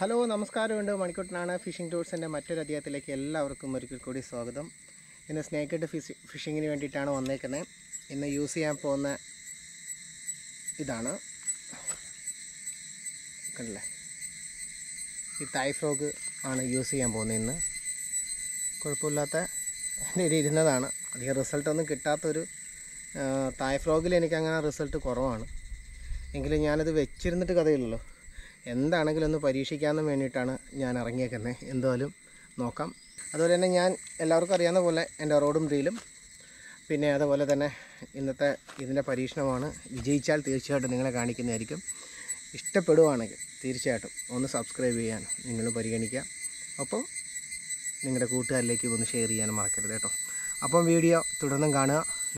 Hello നമസ്കാരമുണ്ട് മണിക്കൂട്ടനാണ് phishing ടൂൾസിൻ്റെ മറ്റൊരു അധ്യായത്തിലേക്ക് എല്ലാവർക്കും ഒരിക്കൽ കൂടി സ്വാഗതം ഇന്ന് സ്നേക്ക് ഫിഷി ഫിഷിങ്ങിന് വേണ്ടിയിട്ടാണ് വന്നേക്കുന്നത് ഇന്ന് യൂസ് ചെയ്യാൻ പോകുന്ന ഇതാണ് കണ്ടില്ലേ ഈ തായ് ഫ്രോഗ് ആണ് യൂസ് ചെയ്യാൻ പോകുന്നത് ഇന്ന് കുഴപ്പമില്ലാത്ത എൻ്റെ കയ്യിൽ ഇരുന്നതാണ് അധികം റിസൾട്ടൊന്നും കിട്ടാത്തൊരു ആ, തായ് ഫ്രോഗിൽ എനിക്ക് അങ്ങനെ റിസൾട്ട് കുറവാണ് എങ്കിലും ഞാനത് വെച്ചിരുന്നിട്ട് കഥയില്ലല്ലോ എന്താണെങ്കിലും ഒന്ന് പരീക്ഷിക്കാമെന്ന് വേണ്ടിയിട്ടാണ് ഞാൻ ഇറങ്ങിയേക്കുന്നത് എന്തായാലും നോക്കാം അതുപോലെ തന്നെ ഞാൻ എല്ലാവർക്കും അറിയാവുന്ന പോലെ എൻ്റെ റോഡും റീലും പിന്നെ അതുപോലെ തന്നെ ഇന്നത്തെ ഇതിൻ്റെ പരീക്ഷണമാണ് വിജയിച്ചാൽ തീർച്ചയായിട്ടും നിങ്ങളെ കാണിക്കുന്നതായിരിക്കും ഇഷ്ടപ്പെടുവാണെങ്കിൽ തീർച്ചയായിട്ടും ഒന്ന് സബ്സ്ക്രൈബ് ചെയ്യാൻ നിങ്ങൾ പരിഗണിക്കുക ഒപ്പം നിങ്ങളുടെ കൂട്ടുകാരിലേക്ക് ഒന്ന് ഷെയർ ചെയ്യാനും മറക്കരുത് കേട്ടോ അപ്പം വീഡിയോ തുടർന്നും കാണുക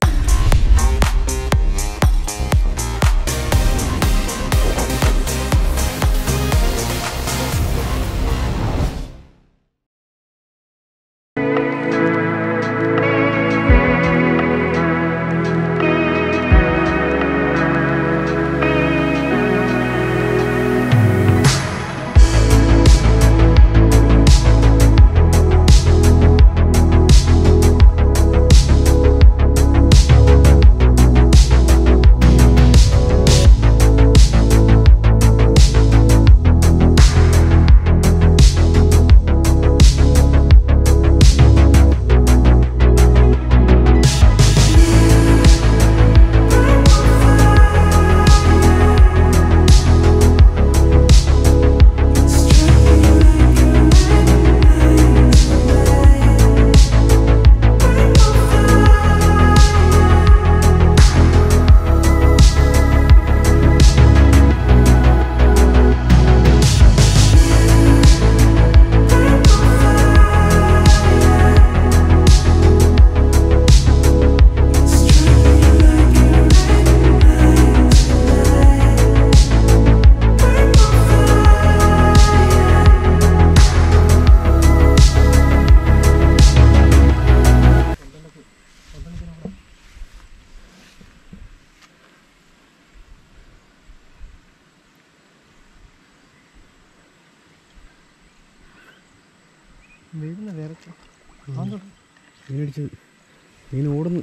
വരുന്ന വേറെ മീനടിച്ചത് മീൻ ഓടുന്നു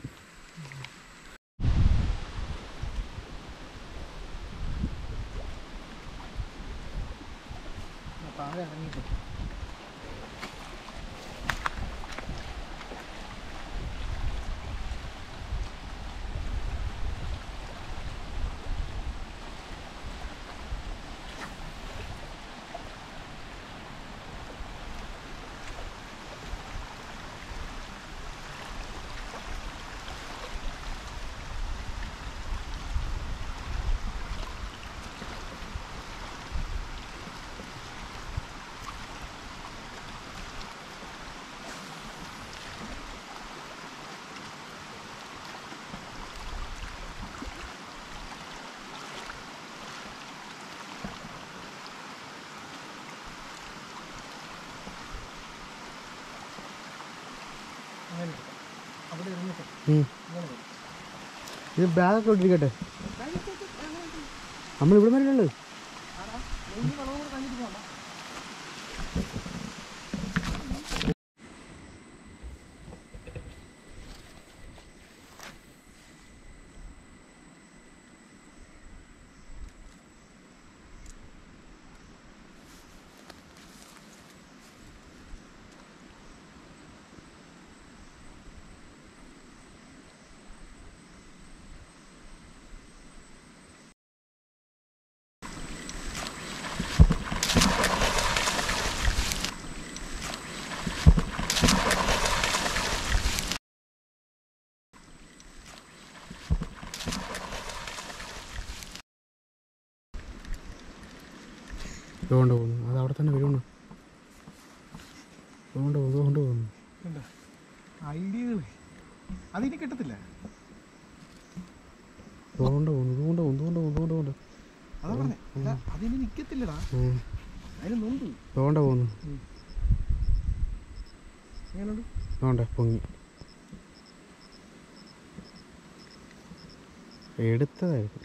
താഴെ ഇറങ്ങിയിട്ട് അങ്ങനെ അവിടെ ഇരുന്നിട്ട് ഇങ്ങനെ വരും. ഇത് ബാഗൊക്കെ ഇട്ടിരിക്കട്ടെ നമ്മളിവിടെ വരെയുള്ളത് ആടാ, നെയ്യ് വെള്ളവും കൂടെ കഴിഞ്ഞിട്ട് പോകണ്ട ഇതുകൊണ്ട് പോകുന്നു അത് അവിടെ തന്നെ വരുന്നു ഇതുകൊണ്ട് പോകുന്നു ഇതുകൊണ്ട് പോകുന്നു കണ്ടോ? ഐഡിയകൾ അതിന് കിട്ടത്തില്ല ഇതുകൊണ്ട് പോകുന്നു ഇതുകൊണ്ട് പോകുന്നു ഇതുകൊണ്ട് പോകുന്നു ഇതുകൊണ്ട് പോകുന്നു അതാ പറഞ്ഞേ അല്ല, അതിന് നിൽക്കത്തില്ലടാ ഉം. അതിന് നൊന്തു ഇതുകൊണ്ട് പോകുന്നു എങ്ങനെയുണ്ട് ഇതുകൊണ്ട് പൊങ്ങി എടുത്തതായിരുന്നു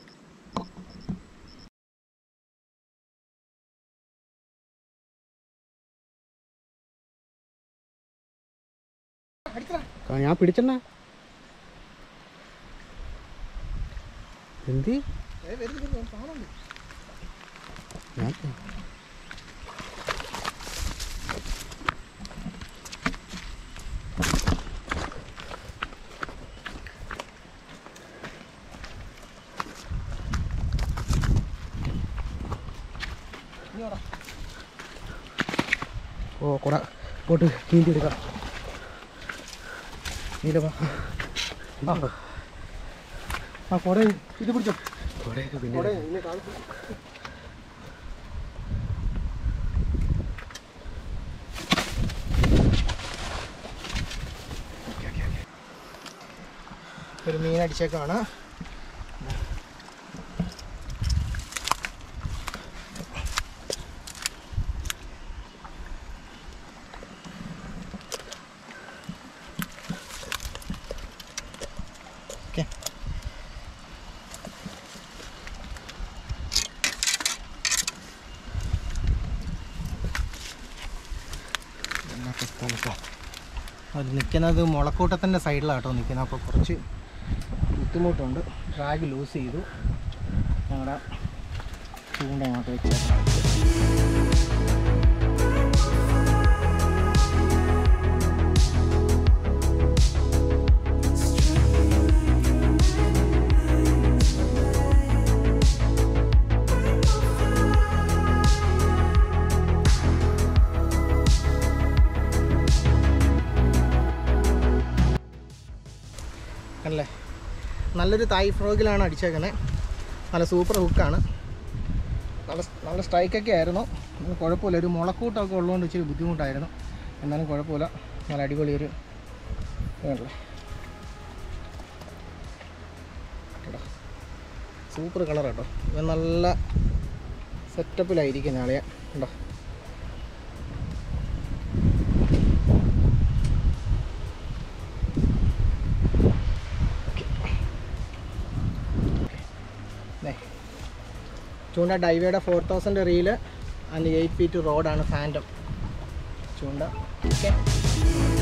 അടിക്കടാ ആ, ഞാൻ പിടിച്ചെണ്ണ എന്തി ഏ വരുന്നു കാണുന്നുണ്ട് ഞാൻ ഇനി വാടാ. ഓ കുട പോട്ട് നീന്തി എടുക്കാം നീലവാ ആ. ആ കുട ഇത് പിടിച്ചോ കുടയൊക്കെ പിന്നെ കുട ഇനി കാണിച്ചു ഒരു മീൻ അടിച്ചേക്കാണ് ഓക്കെ ഇല്ലാത്ത സ്ഥലത്താ അത് നിൽക്കുന്നത് മുളക്കൂട്ടത്തിൻ്റെ സൈഡിലാട്ടോ നിൽക്കുന്നത് അപ്പോൾ കുറച്ച് ബുദ്ധിമുട്ടുണ്ട് ഡ്രാഗ് ലൂസ് ചെയ്തു ഞങ്ങളുടെ ചൂണ്ട അങ്ങോട്ട് വെച്ചേക്കാം അല്ലേ നല്ലൊരു തായ് ഫ്രോഗിലാണ് അടിച്ചേക്കുന്നത് നല്ല സൂപ്പർ ഹുക്കാണ് നല്ല നല്ല സ്ട്രൈക്കൊക്കെ ആയിരുന്നു ഉം, കുഴപ്പമില്ല ഒരു മുളക്കൂട്ടമൊക്കെ ഉള്ളതുകൊണ്ട് ഇച്ചിരി ബുദ്ധിമുട്ടായിരുന്നു എന്നാലും കുഴപ്പമില്ല നല്ല അടിപൊളി ഒരു ഇതല്ലേ കേട്ടോ സൂപ്പർ കളർ കേട്ടോ ഇവൻ നല്ല സെറ്റപ്പിലായിരിക്കും നാളെ കേട്ടോ ദേ. ചൂണ്ട ഡൈവയുടെ four thousand reel and eight feet റോഡാണ് ഫാൻറ്റം ചൂണ്ട ഓക്കെ